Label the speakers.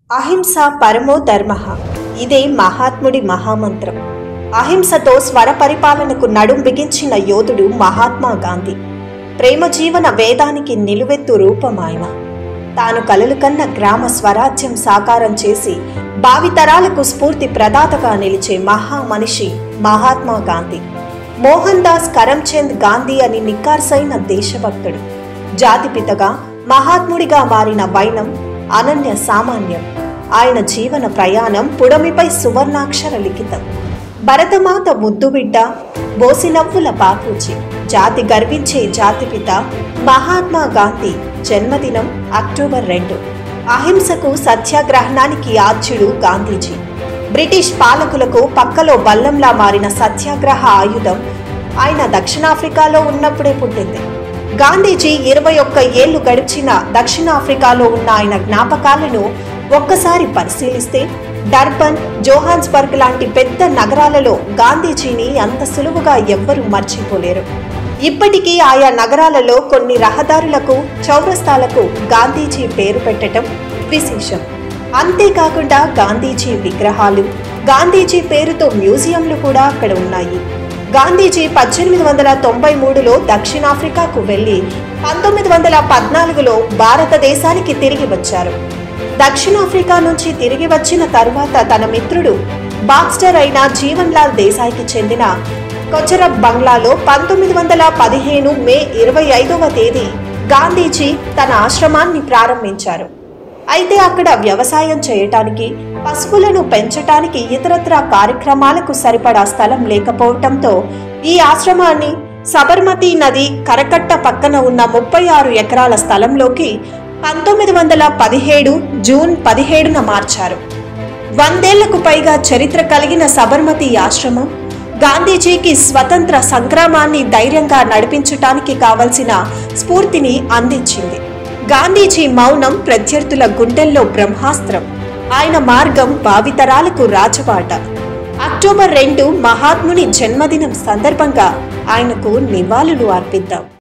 Speaker 1: అహింస పరమో ధర్మ ఇదే మహాత్ముడి మహామంత్రం అహింసతో స్వర పరిపాలనకు నడుం బిగించిన యోధుడు మహాత్మా గాంధీ ప్రేమ జీవన వేదానికి నిలువెత్తు రూపం ఆయన తాను కలలు కన్న గ్రామ స్వరాజ్యం సాకారం చేసి భావితరాలకు స్ఫూర్తి ప్రదాతగా నిలిచే మహా మనిషి మహాత్మా గాంధీ మోహన్ దాస్ కరమ్చంద్ గాంధీ అని నిక్కార్సైన దేశభక్తుడు జాతిపితగా మహాత్ముడిగా మారిన వైనం అనన్య సామాన్యం ఆయన జీవన ప్రయాణం పుడమిపై సువర్ణాక్షర లిఖితం భరతమాత ముద్దుబిడ్డ బోసినవ్వుల బాపూజీ జాతి గర్వించే జాతిపిత మహాత్మా గాంధీ జన్మదినం అక్టోబర్ రెండు అహింసకు సత్యాగ్రహణానికి ఆద్యుడు గాంధీజీ బ్రిటిష్ పాలకులకు పక్కలో బల్లంలా మారిన సత్యాగ్రహ ఆయుధం ఆయన దక్షిణాఫ్రికాలో ఉన్నప్పుడే పుట్టింది గాంధీజీ ఇరవై ఒక్క ఏళ్లు గడిచిన దక్షిణాఫ్రికాలో ఉన్న ఆయన జ్ఞాపకాలను ఒక్కసారి పరిశీలిస్తే డర్బన్ జోహాన్స్బర్గ్ లాంటి పెద్ద నగరాలలో గాంధీజీని అంత సులువుగా ఎవ్వరూ మర్చిపోలేరు ఇప్పటికీ ఆయా నగరాలలో కొన్ని రహదారులకు చౌరస్తాలకు గాంధీజీ పేరు పెట్టడం విశేషం అంతేకాకుండా గాంధీజీ విగ్రహాలు గాంధీజీ పేరుతో మ్యూజియంలు కూడా అక్కడ ఉన్నాయి గాంధీజీ పద్దెనిమిది వందల తొంభై మూడులో దక్షిణాఫ్రికాకు వెళ్లి పంతొమ్మిది వందల పద్నాలుగులో భారతదేశానికి తిరిగి వచ్చారు దక్షిణాఫ్రికా నుంచి తిరిగి వచ్చిన తరువాత తన మిత్రుడు బాక్స్టర్ అయిన జీవన్ లాల్ దేశాయికి చెందిన కొచరబ్ బంగ్లాలో పంతొమ్మిది వందల పదిహేను మే ఇరవై ఐదవ తేదీ గాంధీజీ తన ఆశ్రమాన్ని ప్రారంభించారు అయితే అక్కడ వ్యవసాయం చేయటానికి పశువులను పెంచటానికి ఇతరత్ర కార్యక్రమాలకు సరిపడా స్థలం లేకపోవటంతో ఈ ఆశ్రమాన్ని సబర్మతి నది కరకట్ట పక్కన ఉన్న ముప్పై ఆరు ఎకరాల స్థలంలోకి పంతొమ్మిది వందల పదిహేడు జూన్ పదిహేడున మార్చారు వందేళ్లకు పైగా చరిత్ర కలిగిన సబర్మతి ఆశ్రమం గాంధీజీకి స్వతంత్ర సంగ్రామాన్ని ధైర్యంగా నడిపించటానికి కావలసిన స్ఫూర్తిని అందించింది గాంధీజీ మౌనం ప్రత్యర్థుల గుండెల్లో బ్రహ్మాస్త్రం ఆయన మార్గం భావితరాలకు రాజబాట అక్టోబర్ రెండు మహాత్ముని జన్మదినం సందర్భంగా ఆయనకు నివాళులు అర్పిద్దాం